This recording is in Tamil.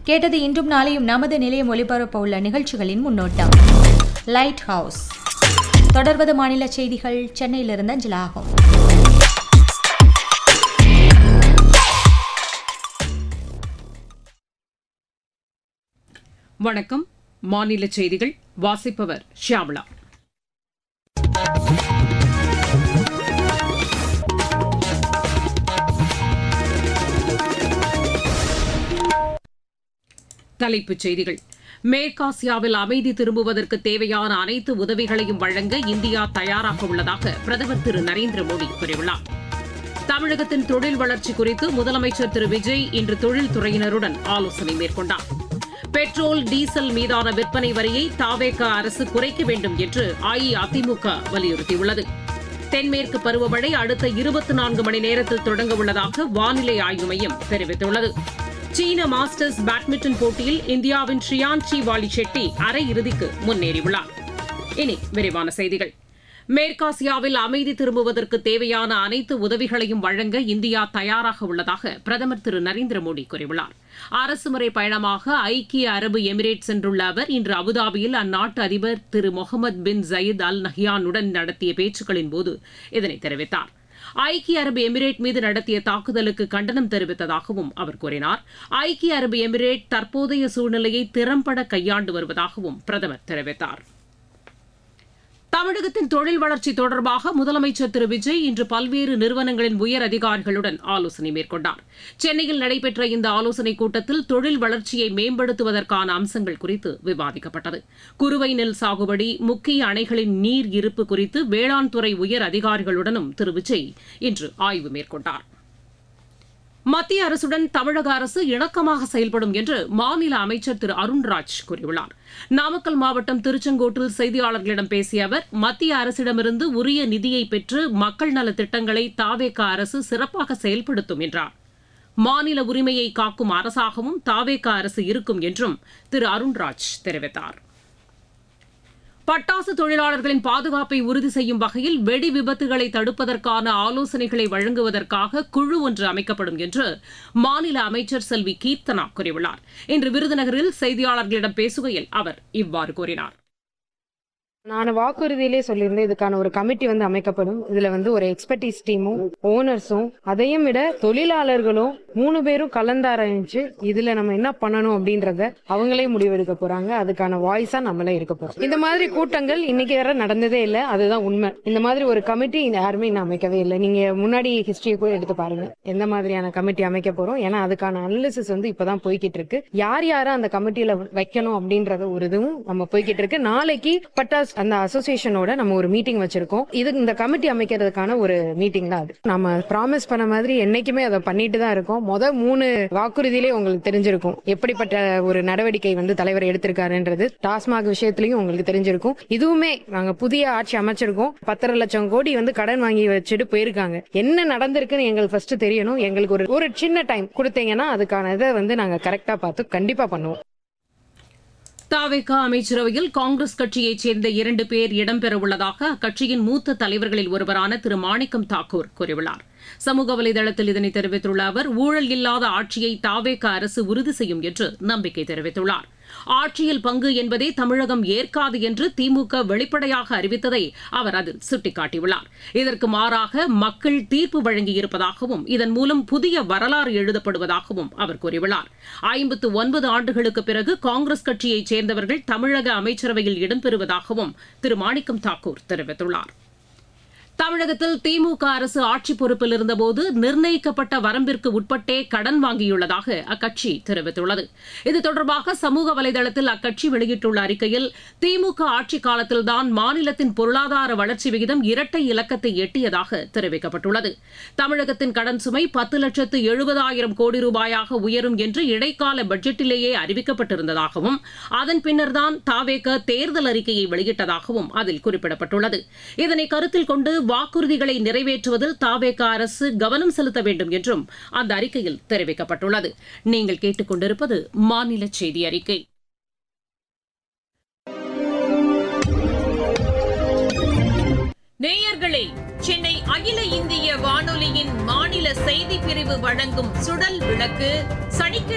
கேட்டது இன்றும் நாளையும் நமது நிலையம் ஒலிபரப்ப உள்ள நிகழ்ச்சிகளின் முன்னோட்டம் லைட் ஹவுஸ் தொடர்வது மாநில செய்திகள் சென்னையிலிருந்து அஞ்சலாகும் வணக்கம் மாநில செய்திகள் வாசிப்பவர் ஷியாமளா தலைப்புச் செய்திகள் மேற்காசியாவில் அமைதி திரும்புவதற்கு தேவையான அனைத்து உதவிகளையும் வழங்க இந்தியா தயாராக உள்ளதாக பிரதமர் திரு நரேந்திர மோடி கூறியுள்ளார் தமிழகத்தின் தொழில் வளர்ச்சி குறித்து முதலமைச்சர் திரு விஜய் இன்று தொழில்துறையினருடன் ஆலோசனை மேற்கொண்டார் பெட்ரோல் டீசல் மீதான விற்பனை வரியை தாவேக அரசு குறைக்க வேண்டும் என்று அஇஅதிமுக வலியுறுத்தியுள்ளது தென்மேற்கு பருவமழை அடுத்த இருபத்தி நான்கு மணி நேரத்தில் தொடங்க உள்ளதாக வானிலை ஆய்வு மையம் தெரிவித்துள்ளது சீன மாஸ்டர்ஸ் பேட்மிண்டன் போட்டியில் இந்தியாவின் ஷியான்சி வாலி ஷெட்டி அரையிறுதிக்கு முன்னேறியுள்ளார் இனி விரிவான செய்திகள் மேற்காசியாவில் அமைதி திரும்புவதற்கு தேவையான அனைத்து உதவிகளையும் வழங்க இந்தியா தயாராக உள்ளதாக பிரதமர் திரு நரேந்திர மோடி கூறியுள்ளார் அரசுமுறை பயணமாக ஐக்கிய அரபு எமிரேட் சென்றுள்ள அவர் இன்று அபுதாபியில் அந்நாட்டு அதிபர் திரு முகமது பின் ஜயீத் அல் நஹ்யானுடன் நடத்திய பேச்சுக்களின் போது இதனை தெரிவித்தார் ஐக்கிய அரபு எமிரேட் மீது நடத்திய தாக்குதலுக்கு கண்டனம் தெரிவித்ததாகவும் அவர் கூறினார் ஐக்கிய அரபு எமிரேட் தற்போதைய சூழ்நிலையை திறம்பட கையாண்டு வருவதாகவும் பிரதமர் தெரிவித்தார் தமிழகத்தின் தொழில் வளர்ச்சி தொடர்பாக முதலமைச்சர் திரு விஜய் இன்று பல்வேறு நிறுவனங்களின் உயர் அதிகாரிகளுடன் ஆலோசனை மேற்கொண்டார் சென்னையில் நடைபெற்ற இந்த ஆலோசனைக் கூட்டத்தில் தொழில் வளர்ச்சியை மேம்படுத்துவதற்கான அம்சங்கள் குறித்து விவாதிக்கப்பட்டது குறுவை நெல் சாகுபடி முக்கிய அணைகளின் நீர் இருப்பு குறித்து வேளாண் துறை உயர் அதிகாரிகளுடனும் திரு விஜய் இன்று ஆய்வு மேற்கொண்டார் மத்திய அரசுடன் தமிழக அரசு இணக்கமாக செயல்படும் என்று மாநில அமைச்சர் திரு அருண்ராஜ் கூறியுள்ளார் நாமக்கல் மாவட்டம் திருச்செங்கோட்டில் செய்தியாளர்களிடம் பேசிய அவர் மத்திய அரசிடமிருந்து உரிய நிதியை பெற்று மக்கள் நல திட்டங்களை தாவேக அரசு சிறப்பாக செயல்படுத்தும் என்றார் மாநில உரிமையை காக்கும் அரசாகவும் தாவேக அரசு இருக்கும் என்றும் திரு அருண்ராஜ் தெரிவித்தார் பட்டாசு தொழிலாளர்களின் பாதுகாப்பை உறுதி செய்யும் வகையில் வெடி விபத்துகளை தடுப்பதற்கான ஆலோசனைகளை வழங்குவதற்காக குழு ஒன்று அமைக்கப்படும் என்று மாநில அமைச்சர் செல்வி கீர்த்தனா கூறியுள்ளார் இன்று விருதுநகரில் செய்தியாளர்களிடம் பேசுகையில் அவர் இவ்வாறு கூறினார் நான் வாக்குறுதியிலே சொல்லியிருந்தேன் இதுக்கான ஒரு கமிட்டி வந்து அமைக்கப்படும் இதுல வந்து ஒரு எக்ஸ்பர்டீஸ் டீமும் ஓனர்ஸும் அதையும் விட தொழிலாளர்களும் மூணு பேரும் கலந்தாராய்ஞ்சு இதுல நம்ம என்ன பண்ணணும் அப்படின்றத அவங்களே முடிவெடுக்க போறாங்க அதுக்கான வாய்ஸா நம்மளே இருக்க போறோம் இந்த மாதிரி கூட்டங்கள் இன்னைக்கு வரை நடந்ததே இல்லை அதுதான் உண்மை இந்த மாதிரி ஒரு கமிட்டி யாருமே இன்னும் அமைக்கவே இல்லை நீங்க முன்னாடி ஹிஸ்டரியை கூட எடுத்து பாருங்க எந்த மாதிரியான கமிட்டி அமைக்க போறோம் ஏன்னா அதுக்கான அனாலிசிஸ் வந்து இப்பதான் போய்கிட்டு இருக்கு யார் யாரை அந்த கமிட்டியில வைக்கணும் அப்படின்றத ஒரு இதுவும் நம்ம போய்கிட்டு இருக்கு நாளைக்கு பட்டாஸ் அந்த அசோசியேஷனோட நம்ம ஒரு மீட்டிங் வச்சிருக்கோம் இது இந்த கமிட்டி அமைக்கிறதுக்கான ஒரு மீட்டிங் தான் அது நம்ம ப்ராமிஸ் பண்ண மாதிரி என்னைக்குமே அதை பண்ணிட்டு தான் இருக்கோம் முத மூணு வாக்குறுதியிலே உங்களுக்கு தெரிஞ்சிருக்கும் எப்படிப்பட்ட ஒரு நடவடிக்கை வந்து தலைவர் எடுத்திருக்காருன்றது டாஸ்மாக் விஷயத்திலையும் உங்களுக்கு தெரிஞ்சிருக்கும் இதுவுமே நாங்க புதிய ஆட்சி அமைச்சிருக்கோம் பத்தரை லட்சம் கோடி வந்து கடன் வாங்கி வச்சுட்டு போயிருக்காங்க என்ன நடந்திருக்குன்னு எங்களுக்கு ஃபர்ஸ்ட் தெரியணும் எங்களுக்கு ஒரு ஒரு சின்ன டைம் கொடுத்தீங்கன்னா அதுக்கான இதை வந்து நாங்க கரெக்டா பார்த்து கண்டிப்பா பண்ணுவோம் தாவேகா அமைச்சரவையில் காங்கிரஸ் கட்சியைச் சேர்ந்த இரண்டு பேர் இடம்பெறவுள்ளதாக அக்கட்சியின் மூத்த தலைவர்களில் ஒருவரான திரு மாணிக்கம் தாக்கூர் கூறியுள்ளார் சமூக வலைதளத்தில் இதனை தெரிவித்துள்ள அவர் ஊழல் இல்லாத ஆட்சியை தாவேக அரசு உறுதி செய்யும் என்று நம்பிக்கை தெரிவித்துள்ளார் ஆட்சியில் பங்கு என்பதை தமிழகம் ஏற்காது என்று திமுக வெளிப்படையாக அறிவித்ததை அவர் அதில் சுட்டிக்காட்டியுள்ளார் இதற்கு மாறாக மக்கள் தீர்ப்பு வழங்கியிருப்பதாகவும் இதன் மூலம் புதிய வரலாறு எழுதப்படுவதாகவும் அவர் கூறியுள்ளார் ஐம்பத்து ஒன்பது ஆண்டுகளுக்கு பிறகு காங்கிரஸ் கட்சியைச் சேர்ந்தவர்கள் தமிழக அமைச்சரவையில் இடம்பெறுவதாகவும் திரு மாணிக்கம் தாக்கூர் தெரிவித்துள்ளார் தமிழகத்தில் திமுக அரசு ஆட்சி பொறுப்பில் இருந்தபோது நிர்ணயிக்கப்பட்ட வரம்பிற்கு உட்பட்டே கடன் வாங்கியுள்ளதாக அக்கட்சி தெரிவித்துள்ளது இது தொடர்பாக சமூக வலைதளத்தில் அக்கட்சி வெளியிட்டுள்ள அறிக்கையில் திமுக ஆட்சி காலத்தில்தான் மாநிலத்தின் பொருளாதார வளர்ச்சி விகிதம் இரட்டை இலக்கத்தை எட்டியதாக தெரிவிக்கப்பட்டுள்ளது தமிழகத்தின் கடன் சுமை பத்து லட்சத்து எழுபதாயிரம் கோடி ரூபாயாக உயரும் என்று இடைக்கால பட்ஜெட்டிலேயே அறிவிக்கப்பட்டிருந்ததாகவும் அதன் பின்னர்தான் தாவேக தேர்தல் அறிக்கையை வெளியிட்டதாகவும் அதில் குறிப்பிடப்பட்டுள்ளது இதனை கருத்தில் கொண்டு வாக்குறுதிகளை நிறைவேற்றுவதில் தாவேக அரசு கவனம் செலுத்த வேண்டும் என்றும் அந்த அறிக்கையில் தெரிவிக்கப்பட்டுள்ளது நீங்கள் கேட்டுக்கொண்டிருப்பது மாநில செய்தி அறிக்கை நேயர்களே சென்னை அகில இந்திய வானொலியின் மாநில செய்தி பிரிவு வழங்கும் சுடல் விளக்கு சனிக்கிழமை